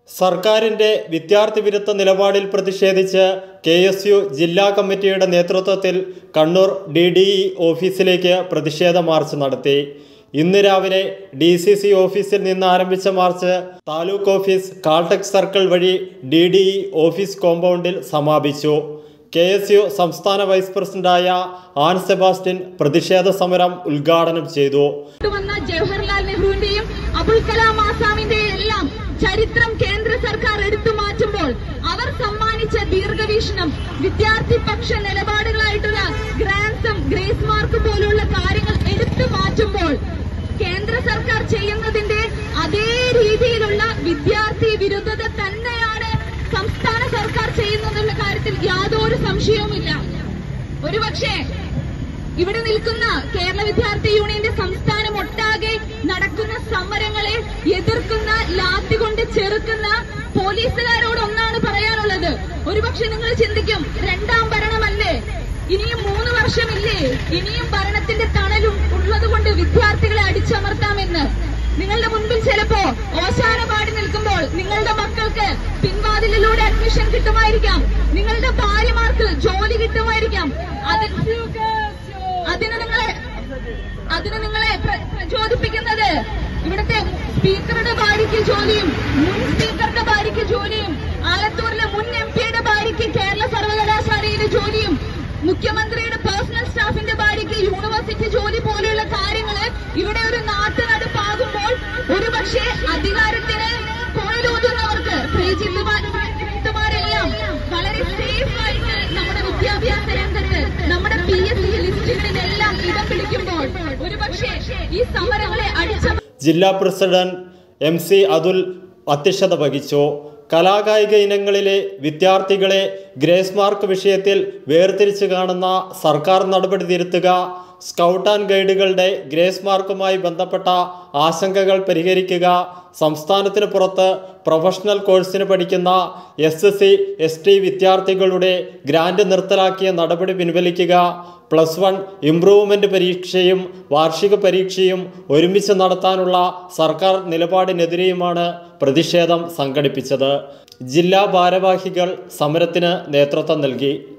സർക്കാരിന്റെ വിദ്യാർത്ഥി വിരുദ്ധ നിലപാടിൽ പ്രതിഷേധിച്ച് കെ എസ് യു ജില്ലാ കമ്മിറ്റിയുടെ നേതൃത്വത്തിൽ കണ്ണൂർ ഡി ഡി ഇ ഓഫീസിലേക്ക് പ്രതിഷേധ മാർച്ച് നടത്തി ഇന്ന് രാവിലെ ഡി സി സി ഓഫീസിൽ നിന്ന് ആരംഭിച്ച march taluk office Caltex circle വഴി ഡി ഡി ഇ ഓഫീസ് കോമ്പൗണ്ടിൽ സമാപിച്ചു കെ എസ് യു സംസ്ഥാന വൈസ് പ്രസിഡന്റായ ആൻ സെബാസ്റ്റ്യൻ പ്രതിഷേധ സമരം ഉദ്ഘാടനം ചെയ്തു വന്ന ജവഹർലാൽ നെഹ്റുവിന്റെയും അബുൽ കലാം ആസാമിന്റെയും എല്ലാം ചരിത്രം കേന്ദ്ര സർക്കാർ എടുത്തു മാറ്റുമ്പോൾ അവർ സമ്മാനിച്ച ദീർഘവീക്ഷണം വിദ്യാർത്ഥി പക്ഷ നിലപാടുകളായിട്ടുള്ള ഗ്രാൻസും ഗ്രേസ് മാർക്ക് പോലുള്ള കാര്യങ്ങൾ എടുത്തു മാറ്റുമ്പോൾ കേന്ദ്ര സർക്കാർ ചെയ്യുന്നതിന്റെ അതേ രീതിയിലുള്ള വിദ്യാർത്ഥി വിരുദ്ധത തന്നെയാണ് സംസ്ഥാന സർക്കാർ ചെയ്യുന്നതെന്ന കാര്യത്തിൽ യാതൊരു സംശയവുമില്ല ഒരുപക്ഷെ ഇവിടെ നിൽക്കുന്ന കേരള വിദ്യാർത്ഥി യൂണിയന്റെ സംസ്ഥാനം ഒട്ടാകെ നടക്കുന്ന സമരങ്ങളെ എതിർക്കുന്ന ലാത്തി കൊണ്ട് ചെറുക്കുന്ന പോലീസുകാരോട് ഒന്നാണ് പറയാനുള്ളത് ഒരുപക്ഷെ നിങ്ങൾ ചിന്തിക്കും രണ്ടാം ഭരണമല്ലേ ഇനിയും മൂന്ന് വർഷമില്ലേ ഇനിയും ഭരണത്തിന്റെ തണലും ഉള്ളതുകൊണ്ട് വിദ്യാർത്ഥികളെ അടിച്ചമർത്താമെന്ന് നിങ്ങളുടെ മുൻപിൽ ചിലപ്പോ ഓശാന പാടി നിൽക്കുമ്പോൾ നിങ്ങളുടെ മക്കൾക്ക് പിൻവാതിലിലൂടെ അഡ്മിഷൻ കിട്ടുമായിരിക്കാം നിങ്ങളുടെ ഭാര്യമാർക്ക് ജോലി കിട്ടുമായിരിക്കാം അതിന് അതിന് നിങ്ങളെ അതിന് നിങ്ങളെ പ്ര- പ്രചോദിപ്പിക്കുന്നത് ഇവിടുത്തെ സ്പീക്കറുടെ ഭാര്യയ്ക്ക് ജോലിയും മുൻ സ്പീക്കറുടെ ഭാര്യയ്ക്ക് ജോലിയും ആലത്തൂരിലെ മുൻ എം പിയുടെ ഭാര്യയ്ക്ക് കേരള സർവകലാശാലയിലെ ജോലിയും മുഖ്യമന്ത്രിയുടെ പേഴ്സണൽ സ്റ്റാഫിന്റെ ഭാര്യയ്ക്ക് യൂണിവേഴ്സിറ്റി ജോലി പോലെയുള്ള കാര്യങ്ങള് ഇവിടെ ഒരു നാട്ടുനടുപ്പാകുമ്പോൾ ഒരുപക്ഷെ അധികാരത്തിന് കോയിലൂതുന്നവർക്ക് ശ്രീജിത്തുമാരെല്ലാം വളരെ സേഫ് ആയിട്ട് നമ്മുടെ വിദ്യാഭ്യാസ രംഗത്ത് നമ്മുടെ പി എസ് സി ലിസ്റ്റുകളിലെല്ലാം ഇടം പിടിക്കുമ്പോൾ ഒരുപക്ഷെ ഈ സമരങ്ങളെ അടിച്ച ജില്ലാ പ്രസിഡന്റ് എം സി അതുൽ അധ്യക്ഷത വഹിച്ചു കലാകായിക ഇനങ്ങളിലെ വിദ്യാർത്ഥികളെ ഗ്രേസ് മാർക്ക് വിഷയത്തിൽ വേർതിരിച്ച് കാണുന്ന സർക്കാർ നടപടി തിരുത്തുക സ്കൗട്ട് ആൻഡ് ഗൈഡുകളുടെ ഗ്രേസ് മാർക്കുമായി ബന്ധപ്പെട്ട ആശങ്കകൾ പരിഹരിക്കുക സംസ്ഥാനത്തിന് പുറത്ത് പ്രൊഫഷണൽ കോഴ്സിന് പഠിക്കുന്ന S S C S T വിദ്യാർത്ഥികളുടെ ഗ്രാൻഡ് നിർത്തലാക്കിയ നടപടി പിൻവലിക്കുക പ്ലസ് വൺ ഇംപ്രൂവ്മെൻ്റ് പരീക്ഷയും വാർഷിക പരീക്ഷയും ഒരുമിച്ച് നടത്താനുള്ള സർക്കാർ നിലപാടിനെതിരെയുമാണ് പ്രതിഷേധം സംഘടിപ്പിച്ചത് ജില്ലാ ഭാരവാഹികൾ സമരത്തിന് നേതൃത്വം നൽകി